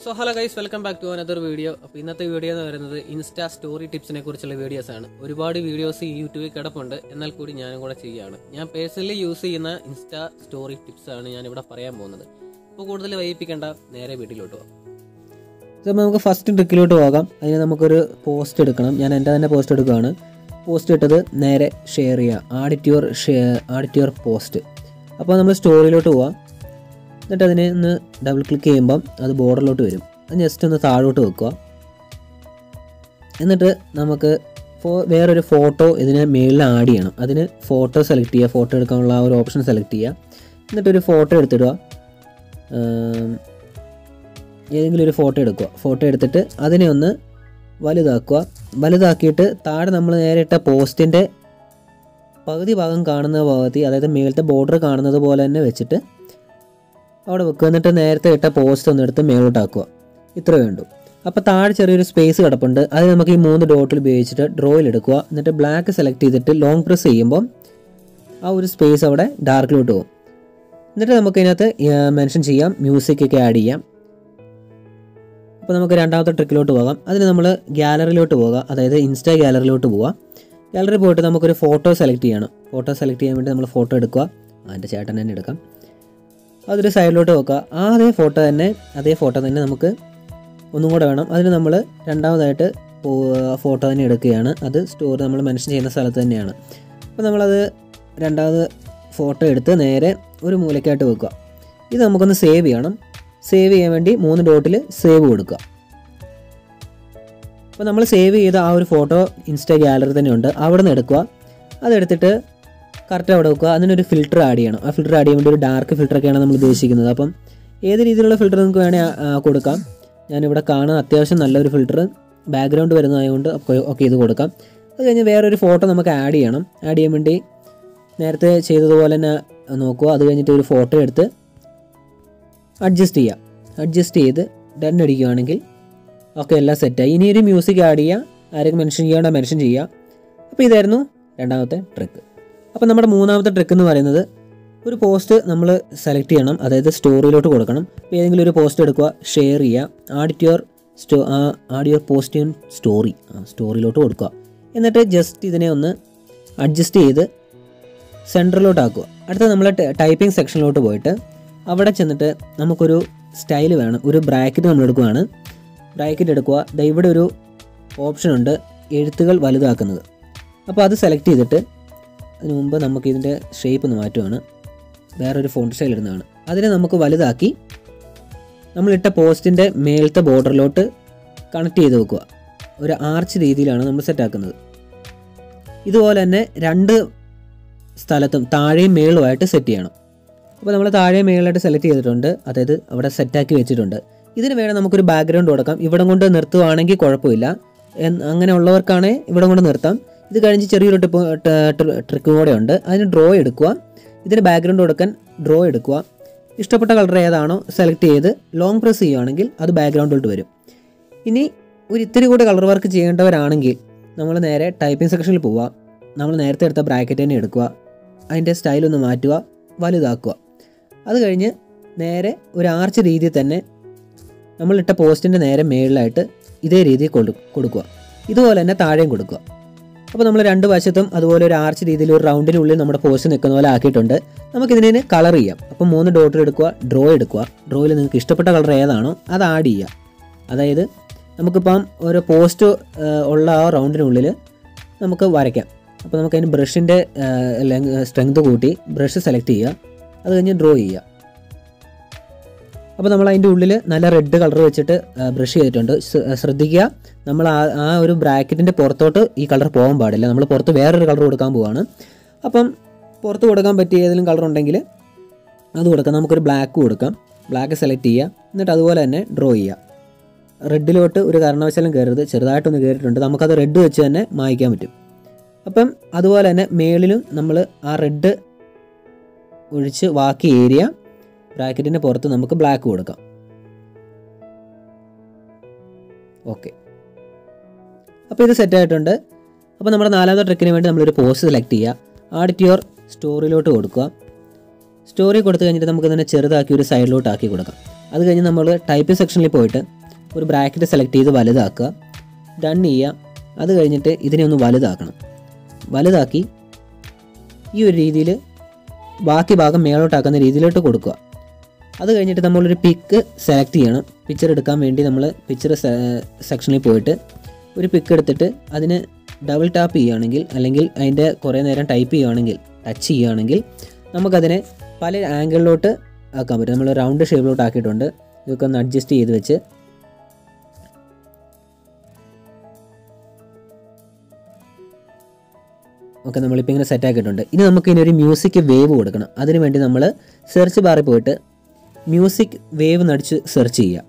so hello guys welcome back to another video അപ്പോൾ ഇന്നത്തെ video എന്ന് പറയുന്നത് ഇൻസ്റ്റാ സ്റ്റോറി ടിപ്സിനെ കുറിച്ചുള്ള വീഡിയോസ് ആണ് ഒരുപാട് വീഡിയോസ് ഈ യൂട്യൂബിൽ കിടപ്പുണ്ട് എന്നാൽ കൂടി ഞാനും കൂടെ ചെയ്യുകയാണ് ഞാൻ പേഴ്സണലി യൂസ് ചെയ്യുന്ന ഇൻസ്റ്റാ സ്റ്റോറി ടിപ്സ് ആണ് ഞാൻ ഇവിടെ പറയാൻ പോകുന്നത് അപ്പോൾ കൂടുതൽ വൈകിപ്പിക്കേണ്ട നേരെ വീട്ടിലോട്ട് പോകാം അപ്പോൾ നമുക്ക് ഫസ്റ്റ് ട്രിക്കിലോട്ട് പോകാം അതിന് നമുക്കൊരു പോസ്റ്റ് എടുക്കണം ഞാൻ എൻ്റെ തന്നെ പോസ്റ്റ് എടുക്കുകയാണ് പോസ്റ്റ് ഇട്ടത് നേരെ ഷെയർ ചെയ്യുക add to your add to your post അപ്പോൾ നമ്മൾ സ്റ്റോറിയിലോട്ട് പോവാം എന്നിട്ട് അതിനെ ഒന്ന് ഡബിൾ ക്ലിക്ക് ചെയ്യുമ്പം അത് ബോർഡറിലോട്ട് വരും അത് ജസ്റ്റ് ഒന്ന് താഴോട്ട് വെക്കുക എന്നിട്ട് നമുക്ക് ഫോ വേറൊരു ഫോട്ടോ ഇതിനെ മേളിൽ ആഡ് ചെയ്യണം അതിന് ഫോട്ടോ സെലക്ട് ചെയ്യുക ഫോട്ടോ എടുക്കാനുള്ള ആ ഒരു ഓപ്ഷൻ സെലക്ട് ചെയ്യുക എന്നിട്ടൊരു ഫോട്ടോ എടുത്തിടുക ആം, ഏതെങ്കിലും ഒരു ഫോട്ടോ എടുക്കുക ഫോട്ടോ എടുത്തിട്ട് അതിനെ ഒന്ന് വലുതാക്കുക വലുതാക്കിയിട്ട് താഴെ നമ്മൾ നേരെ ഇട്ട പോസ്റ്റിൻ്റെ പകുതി ഭാഗം കാണുന്ന ഭാഗത്ത് അതായത് മേലത്തെ ബോർഡർ കാണുന്നത് പോലെ തന്നെ വെച്ചിട്ട് അവിടെ വെക്കുക എന്നിട്ട് നേരത്തെ ഇട്ട പോസ്റ്റ് ഒന്ന് എടുത്ത് മേലോട്ടാക്കുക ഇത്ര വേണ്ടു അപ്പോൾ താഴെ ചെറിയൊരു സ്പേസ് കിടപ്പുണ്ട് അത് നമുക്ക് ഈ മൂന്ന് ഡോട്ടിൽ ഉപയോഗിച്ചിട്ട് ഡ്രോയിൽ എടുക്കുക എന്നിട്ട് ബ്ലാക്ക് സെലക്ട് ചെയ്തിട്ട് ലോങ് പ്രസ് ചെയ്യുമ്പം ആ ഒരു സ്പേസ് അവിടെ ഡാർക്കിലോട്ട് പോകും എന്നിട്ട് നമുക്ക് ഇതിനകത്ത് മെൻഷൻ ചെയ്യാം മ്യൂസിക് ഒക്കെ ആഡ് ചെയ്യാം അപ്പോൾ നമുക്ക് രണ്ടാമത്തെ ട്രിക്കിലോട്ട് പോകാം അതിന് നമ്മൾ ഗ്യാലറിയിലോട്ട് പോകാം അതായത് ഇൻസ്റ്റാ ഗ്യാലറിയിലോട്ട് പോകാം ഗ്യാലറി പോയിട്ട് നമുക്കൊരു ഫോട്ടോ സെലക്ട് ചെയ്യണം ഫോട്ടോ സെലക്ട് ചെയ്യാൻ വേണ്ടി നമ്മൾ ഫോട്ടോ എടുക്കുക അതിൻ്റെ ചേട്ടൻ തന്നെ എടുക്കാം അതൊരു സൈഡിലോട്ട് വെക്കുക ആ അതേ ഫോട്ടോ തന്നെ അതേ ഫോട്ടോ തന്നെ നമുക്ക് ഒന്നും കൂടെ വേണം അതിന് നമ്മൾ രണ്ടാമതായിട്ട് ഫോട്ടോ തന്നെ എടുക്കുകയാണ് അത് സ്റ്റോർ നമ്മൾ മെൻഷൻ ചെയ്യുന്ന സ്ഥലത്ത് തന്നെയാണ് അപ്പോൾ നമ്മളത് രണ്ടാമത് ഫോട്ടോ എടുത്ത് നേരെ ഒരു മൂലയ്ക്കായിട്ട് വെക്കുക ഇത് നമുക്കൊന്ന് സേവ് ചെയ്യണം സേവ് ചെയ്യാൻ വേണ്ടി മൂന്ന് ഡോട്ടിൽ സേവ് കൊടുക്കുക അപ്പോൾ നമ്മൾ സേവ് ചെയ്ത ആ ഒരു ഫോട്ടോ ഇൻസ്റ്റാ ഗാലറി തന്നെ ഉണ്ട് അവിടെ നിന്ന് എടുക്കുക അതെടുത്തിട്ട് കറക്റ്റ് അവിടെ വെക്കുക അതിനൊരു ഫിൽറ്റർ ആഡ് ചെയ്യണം ആ ഫിൽറ്റർ ആഡ് ചെയ്യാൻ വേണ്ടി ഒരു ഡാർക്ക് ഫിൽറ്ററൊക്കെയാണ് നമ്മൾ ഉദ്ദേശിക്കുന്നത് അപ്പം ഏത് രീതിയിലുള്ള ഫിൽറ്റർ നിങ്ങൾക്ക് വേണേൽ കൊടുക്കാം ഞാനിവിടെ കാണുന്ന അത്യാവശ്യം നല്ലൊരു ഫിൽറ്റർ ബാക്ക്ഗ്രൗണ്ട് വരുന്നതായതുകൊണ്ട് ഒക്കെ ഇത് കൊടുക്കാം അത് കഴിഞ്ഞ് വേറൊരു ഫോട്ടോ നമുക്ക് ആഡ് ചെയ്യണം ആഡ് ചെയ്യാൻ വേണ്ടി നേരത്തെ ചെയ്തതുപോലെ തന്നെ നോക്കുക അത് കഴിഞ്ഞിട്ട് ഒരു ഫോട്ടോ എടുത്ത് അഡ്ജസ്റ്റ് ചെയ്യാം അഡ്ജസ്റ്റ് ചെയ്ത് ഡൺ അടിക്കുകയാണെങ്കിൽ ഓക്കെ എല്ലാം സെറ്റായി ഇനി ഒരു മ്യൂസിക് ആഡ് ചെയ്യുക ആരെങ്കിലും മെൻഷൻ ചെയ്യേണ്ട മെൻഷൻ ചെയ്യുക അപ്പോൾ ഇതായിരുന്നു രണ്ടാമത്തെ ട്രിക്ക് അപ്പോൾ നമ്മുടെ മൂന്നാമത്തെ ട്രിക്ക് എന്ന് പറയുന്നത് ഒരു പോസ്റ്റ് നമ്മൾ സെലക്ട് ചെയ്യണം അതായത് സ്റ്റോറിയിലോട്ട് കൊടുക്കണം അപ്പോൾ ഏതെങ്കിലും ഒരു പോസ്റ്റ് എടുക്കുക ഷെയർ ചെയ്യുക add to your sto add your post in story സ്റ്റോറിയിലോട്ട് കൊടുക്കുക എന്നിട്ട് ജസ്റ്റ് ഇതിനെ ഒന്ന് അഡ്ജസ്റ്റ് ചെയ്ത് സെൻറ്ററിലോട്ട് ആക്കുക അടുത്ത നമ്മൾ ടൈപ്പിംഗ് സെക്ഷനിലോട്ട് പോയിട്ട് അവിടെ ചെന്നിട്ട് നമുക്കൊരു സ്റ്റൈൽ വേണം ഒരു ബ്രാക്കറ്റ് നമ്മൾ എടുക്കുകയാണ് ബ്രാക്കറ്റ് എടുക്കുക ദാ ഇവിടെ ഒരു ഓപ്ഷൻ ഉണ്ട് എഴുത്തുകൾ വലുതാക്കുന്നത് അപ്പോൾ അത് സെലക്ട് ചെയ്തിട്ട് അതിന് മുമ്പ് നമുക്ക് ഇതിൻ്റെ ഷേപ്പ് ഒന്ന് മാറ്റുകയാണ് വേറൊരു ഫോണ്ട് സ്റ്റൈൽ ഇടുന്നതാണ് അതിനെ നമുക്ക് വലുതാക്കി നമ്മളിട്ട പോസ്റ്റിൻ്റെ മേലത്തെ ബോർഡറിലോട്ട് കണക്ട് ചെയ്ത് വെക്കുക ഒരു ആർച്ച് രീതിയിലാണ് നമ്മൾ സെറ്റാക്കുന്നത് ഇതുപോലെ തന്നെ രണ്ട് സ്ഥലത്തും താഴെയും മേളുമായിട്ട് സെറ്റ് ചെയ്യണം അപ്പോൾ നമ്മൾ താഴെ മേളിലായിട്ട് സെലക്ട് ചെയ്തിട്ടുണ്ട് അതായത് അവിടെ സെറ്റാക്കി വെച്ചിട്ടുണ്ട് ഇതിന് വേണം നമുക്കൊരു ബാക്ക്ഗ്രൗണ്ട് കൊടുക്കാം ഇവിടെ കൊണ്ട് നിർത്തുവാണെങ്കിൽ കുഴപ്പമില്ല എന്ന് അങ്ങനെയുള്ളവർക്കാണെ ഇവിടെ കൊണ്ട് നിർത്താം ഇത് കഴിഞ്ഞ് ചെറിയൊരു ടിപ്പ് ട്രിക്കും കൂടെ ഉണ്ട് അതിന് ഡ്രോ എടുക്കുക ഇതിന് ബാക്ക്ഗ്രൗണ്ട് കൊടുക്കാൻ ഡ്രോ എടുക്കുക ഇഷ്ടപ്പെട്ട കളർ ഏതാണോ സെലക്ട് ചെയ്ത് ലോങ് പ്രസ് ചെയ്യുകയാണെങ്കിൽ അത് ബാക്ക്ഗ്രൗണ്ടിലോട്ട് വരും ഇനി ഒരു ഇത്തിരി കൂടെ കളർ വർക്ക് ചെയ്യേണ്ടവരാണെങ്കിൽ നമ്മൾ നേരെ ടൈപ്പിംഗ് സെക്ഷനിൽ പോവുക നമ്മൾ നേരത്തെ എടുത്ത ബ്രാക്കറ്റ് തന്നെ എടുക്കുക അതിൻ്റെ സ്റ്റൈലൊന്ന് മാറ്റുക വലുതാക്കുക അത് കഴിഞ്ഞ് നേരെ ഒരു ആർച്ച് രീതിയിൽ തന്നെ നമ്മളിട്ട പോസ്റ്റിൻ്റെ നേരെ മേളിലായിട്ട് ഇതേ രീതിയിൽ കൊടു കൊടുക്കുക ഇതുപോലെ തന്നെ താഴെയും കൊടുക്കുക അപ്പോൾ നമ്മൾ രണ്ട് വശത്തും അതുപോലെ ഒരു ആർച്ച് രീതിയിൽ ഒരു റൗണ്ടിനുള്ളിൽ നമ്മുടെ പോസ്റ്റ് നിൽക്കുന്ന പോലെ ആക്കിയിട്ടുണ്ട് നമുക്കിതിനെ കളർ ചെയ്യാം അപ്പോൾ മൂന്ന് ഡോട്ട് എടുക്കുക ഡ്രോ എടുക്കുക ഡ്രോയിൽ നിങ്ങൾക്ക് ഇഷ്ടപ്പെട്ട കളർ ഏതാണോ അത് ആഡ് ചെയ്യുക അതായത് നമുക്കിപ്പം ഒരു പോസ്റ്റ് ഉള്ള ആ റൗണ്ടിനുള്ളിൽ നമുക്ക് വരയ്ക്കാം അപ്പോൾ നമുക്ക് അതിന് ബ്രഷിൻ്റെ സ്ട്രെങ്ത് കൂട്ടി ബ്രഷ് സെലക്ട് ചെയ്യുക അത് കഴിഞ്ഞ് ഡ്രോ ചെയ്യുക അപ്പോൾ നമ്മൾ അതിൻ്റെ ഉള്ളിൽ നല്ല റെഡ് കളർ വെച്ചിട്ട് ബ്രഷ് ചെയ്തിട്ടുണ്ട് ശ്ര- ശ്രദ്ധിക്കുക നമ്മൾ ആ ആ ഒരു ബ്രാക്കറ്റിൻ്റെ പുറത്തോട്ട് ഈ കളർ പോകാൻ പാടില്ല നമ്മൾ പുറത്ത് വേറൊരു കളർ കൊടുക്കാൻ പോവാണ് അപ്പം പുറത്ത് കൊടുക്കാൻ പറ്റിയ ഏതെങ്കിലും കളർ ഉണ്ടെങ്കിൽ അത് കൊടുക്കാം നമുക്കൊരു ബ്ലാക്ക് കൊടുക്കാം ബ്ലാക്ക് സെലക്ട് ചെയ്യുക എന്നിട്ട് അതുപോലെ തന്നെ ഡ്രോ ചെയ്യുക റെഡിലോട്ട് ഒരു കാരണവശാലും കയറരുത് ചെറുതായിട്ടൊന്ന് കയറിയിട്ടുണ്ട് നമുക്കത് റെഡ് വെച്ച് തന്നെ മായ്ക്കാൻ പറ്റും അപ്പം അതുപോലെ തന്നെ മേളിലും നമ്മൾ ആ റെഡ് ഒഴിച്ച് ബാക്കി ഏരിയ ബ്രാക്കറ്റിൻ്റെ പുറത്ത് നമുക്ക് ബ്ലാക്ക് കൊടുക്കാം ഓക്കെ അപ്പോൾ ഇത് സെറ്റ് ആയിട്ടുണ്ട് അപ്പോൾ നമ്മുടെ നാലാമത്തെ ട്രിക്കിന് വേണ്ടി നമ്മളൊരു പോസ്റ്റ് സെലക്ട് ചെയ്യുക ആഡിറ്റ് യുവർ സ്റ്റോറിയിലോട്ട് കൊടുക്കുക സ്റ്റോറി കൊടുത്തു കഴിഞ്ഞിട്ട് നമുക്ക് ഇതിനെ ചെറുതാക്കി ഒരു സൈഡിലോട്ട് ആക്കി കൊടുക്കാം അത് കഴിഞ്ഞ് നമ്മൾ ടൈപ്പിംഗ് സെക്ഷനിൽ പോയിട്ട് ഒരു ബ്രാക്കറ്റ് സെലക്ട് ചെയ്ത് വലുതാക്കുക ഡൺ ചെയ്യുക അത് കഴിഞ്ഞിട്ട് ഇതിനെ ഒന്ന് വലുതാക്കണം വലുതാക്കി ഈ ഒരു രീതിയിൽ ബാക്കി ഭാഗം മേലോട്ടാക്കുന്ന രീതിയിലോട്ട് കൊടുക്കുക അത് കഴിഞ്ഞിട്ട് നമ്മളൊരു പിക്ക് സെലക്ട് ചെയ്യണം പിക്ചർ എടുക്കാൻ വേണ്ടി നമ്മൾ പിക്ചർ സെക്ഷനിൽ പോയിട്ട് ഒരു പിക്ക് എടുത്തിട്ട് അതിന് ഡബിൾ ടാപ്പ് ചെയ്യുകയാണെങ്കിൽ അല്ലെങ്കിൽ അതിൻ്റെ കുറേ നേരം ടൈപ്പ് ചെയ്യുകയാണെങ്കിൽ ടച്ച് ചെയ്യുകയാണെങ്കിൽ നമുക്കതിനെ പല ആംഗിളിലോട്ട് ആക്കാൻ പറ്റും നമ്മൾ റൗണ്ട് ഷേപ്പിലോട്ട് ആക്കിയിട്ടുണ്ട് ഇതൊക്കെ ഒന്ന് അഡ്ജസ്റ്റ് ചെയ്ത് വെച്ച് ഒക്കെ നമ്മളിപ്പോൾ ഇങ്ങനെ സെറ്റ് ആക്കിയിട്ടുണ്ട് ഇനി നമുക്ക് ഇനി ഒരു മ്യൂസിക് വേവ് കൊടുക്കണം അതിന് വേണ്ടി നമ്മൾ സെർച്ച് ബാറിൽ പോയിട്ട് മ്യൂസിക് വേവ് നടിച്ച് സെർച്ച് ചെയ്യുക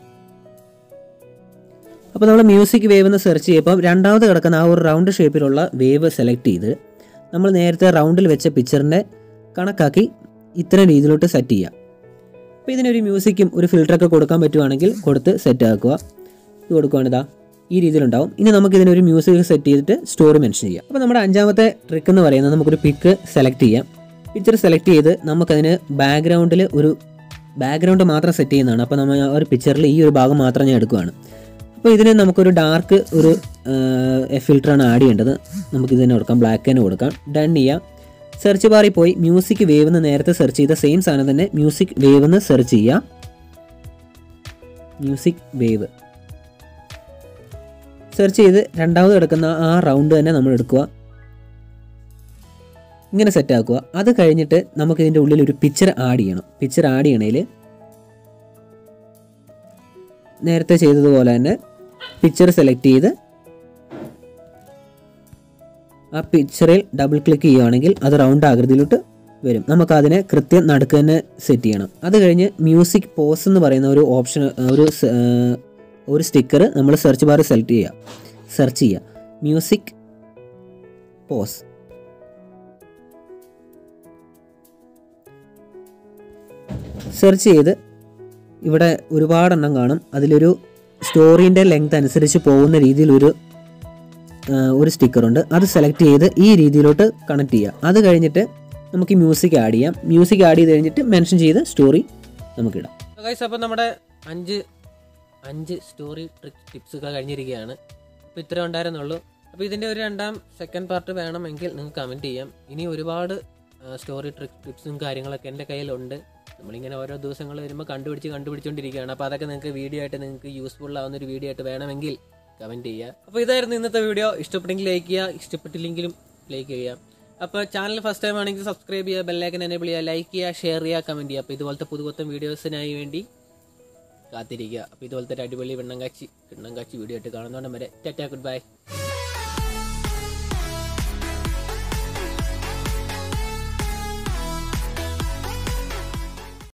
അപ്പോൾ നമ്മൾ മ്യൂസിക് വേവ് എന്ന് സെർച്ച് ചെയ്യുമ്പോൾ രണ്ടാമത് കിടക്കുന്ന ആ ഒരു റൗണ്ട് ഷേപ്പിലുള്ള വേവ് സെലക്ട് ചെയ്ത് നമ്മൾ നേരത്തെ റൗണ്ടിൽ വെച്ച പിക്ചറിൻ്റെ കണക്കാക്കി ഇത്തരം രീതിയിലോട്ട് സെറ്റ് ചെയ്യുക അപ്പോൾ ഇതിനൊരു മ്യൂസിക്കും ഒരു ഫിൽറ്ററൊക്കെ കൊടുക്കാൻ പറ്റുവാണെങ്കിൽ കൊടുത്ത് സെറ്റ് ആക്കുക ഇത് കൊടുക്കുകയാണിതാ ഈ രീതിയിലുണ്ടാവും ഇനി നമുക്ക് ഇതിനൊരു മ്യൂസിക് സെറ്റ് ചെയ്തിട്ട് സ്റ്റോറി മെൻഷൻ ചെയ്യാം അപ്പോൾ നമ്മുടെ അഞ്ചാമത്തെ ട്രിക്ക് എന്ന് പറയുന്നത് നമുക്കൊരു പിക്ക് സെലക്ട് ചെയ്യാം പിക്ചർ സെലക്ട് ചെയ്ത് നമുക്കതിന് ബാക്ക്ഗ്രൗണ്ടിൽ ഒരു ബാക്ക്ഗ്രൗണ്ട് മാത്രം സെറ്റ് ചെയ്യുന്നതാണ് അപ്പോൾ നമ്മൾ ആ ഒരു പിക്ചറിൽ ഈ ഒരു ഭാഗം മാത്രം ഞാൻ എടുക്കുകയാണ് അപ്പോൾ ഇതിന് നമുക്കൊരു ഡാർക്ക് ഒരു ഫിൽറ്ററാണ് ആഡ് ചെയ്യേണ്ടത് നമുക്ക് ഇതിന് കൊടുക്കാം ബ്ലാക്ക് തന്നെ കൊടുക്കാം ഡൺ ചെയ്യാം സെർച്ച് ബാറിൽ പോയി മ്യൂസിക് വേവ് എന്ന് നേരത്തെ സെർച്ച് ചെയ്ത സെയിം സാധനം തന്നെ മ്യൂസിക് വേവ് എന്ന് സെർച്ച് ചെയ്യാം മ്യൂസിക് വേവ് സെർച്ച് ചെയ്ത് രണ്ടാമത് കിടക്കുന്ന ആ റൗണ്ട് തന്നെ നമ്മൾ എടുക്കുക ഇങ്ങനെ സെറ്റ് ആക്കുക അത് കഴിഞ്ഞിട്ട് നമുക്ക് ഇതിൻ്റെ ഉള്ളിൽ ഒരു പിക്ചർ ആഡ് ചെയ്യണം പിക്ചർ ആഡ് ചെയ്യണേൽ നേരത്തെ ചെയ്തതുപോലെ തന്നെ പിക്ചർ സെലക്ട് ചെയ്ത് ആ പിക്ചറിൽ ഡബിൾ ക്ലിക്ക് ചെയ്യുകയാണെങ്കിൽ അത് റൗണ്ട് ആകൃതിയിലോട്ട് വരും നമുക്ക് അതിനെ കൃത്യം നടുക്ക് തന്നെ സെറ്റ് ചെയ്യണം അത് കഴിഞ്ഞ് മ്യൂസിക് പോസ് എന്ന് പറയുന്ന ഒരു ഓപ്ഷൻ ഒരു സ- ഏർ ഒരു സ്റ്റിക്കർ നമ്മൾ സെർച്ച് ബാറിൽ സെലക്ട് ചെയ്യുക സെർച്ച് ചെയ്യുക മ്യൂസിക് പോസ് സെർച്ച് ചെയ്ത് ഇവിടെ ഒരുപാടെണ്ണം കാണും അതിലൊരു സ്റ്റോറീൻ്റെ ലെങ്ത് അനുസരിച്ച് പോകുന്ന രീതിയിലൊരു ആ, ഒരു സ്റ്റിക്കറുണ്ട് അത് സെലക്ട് ചെയ്ത് ഈ രീതിയിലോട്ട് കണക്ട് ചെയ്യുക അത് കഴിഞ്ഞിട്ട് നമുക്ക് മ്യൂസിക് ആഡ് ചെയ്യാം മ്യൂസിക് ആഡ് ചെയ്ത് കഴിഞ്ഞിട്ട് മെൻഷൻ ചെയ്ത് സ്റ്റോറി നമുക്കിടാം ഗൈസ് അപ്പോൾ നമ്മുടെ അഞ്ച് അഞ്ച് സ്റ്റോറി ട്രിക്ക് ടിപ്സ് ഒക്കെ കഴിഞ്ഞിരിക്കുകയാണ് അപ്പോൾ ഇത്രേ ഉണ്ടായിരുന്നുള്ളൂ അപ്പോൾ ഇതിൻ്റെ ഒരു രണ്ടാം സെക്കൻഡ് പാർട്ട് വേണമെങ്കിൽ നിങ്ങൾക്ക് കമൻറ്റ് ചെയ്യാം ഇനി ഒരുപാട് സ്റ്റോറി ട്രിക്ക് ടിപ്സും കാര്യങ്ങളൊക്കെ എൻ്റെ കയ്യിലുണ്ട് നമ്മളിങ്ങനെ ഓരോ ദിവസങ്ങൾ വരുമ്പോൾ കണ്ടുപിടിച്ച് കണ്ടുപിടിച്ചുകൊണ്ടിരിക്കുകയാണ് അപ്പോൾ അതൊക്കെ നിങ്ങൾക്ക് വീഡിയോ ആയിട്ട് നിങ്ങൾക്ക് യൂസ്ഫുൾ ആവുന്ന ഒരു വീഡിയോ ആയിട്ട് വേണമെങ്കിൽ കമൻറ്റ് ചെയ്യുക അപ്പോൾ ഇതായിരുന്നു ഇന്നത്തെ വീഡിയോ ഇഷ്ടപ്പെട്ടെങ്കിൽ ലൈക്ക് ചെയ്യുക ഇഷ്ടപ്പെട്ടില്ലെങ്കിലും ലൈക്ക് ചെയ്യുക അപ്പോൾ ചാനൽ ഫസ്റ്റ് ടൈം ആണെങ്കിൽ സബ്സ്ക്രൈബ് ചെയ്യുക ബെല്ലൈക്കൻ എനേബിൾ ചെയ്യുക ലൈക്ക് ചെയ്യുക ഷെയർ ചെയ്യുക കമൻറ്റ് ചെയ്യുക അപ്പോൾ ഇതുപോലത്തെ പുതുപുത്തൻ വീഡിയോസിനായി വേണ്ടി കാത്തിരിക്കുക അപ്പോൾ ഇതുപോലത്തെ ഒരു അടിപൊളി വെണ്ണങ്കാച്ചി വെണ്ണങ്കാച്ചി വീഡിയോ ആയിട്ട് കാണുന്നോണ്ടം വരെ ടാറ്റാ ഗുഡ് ബൈ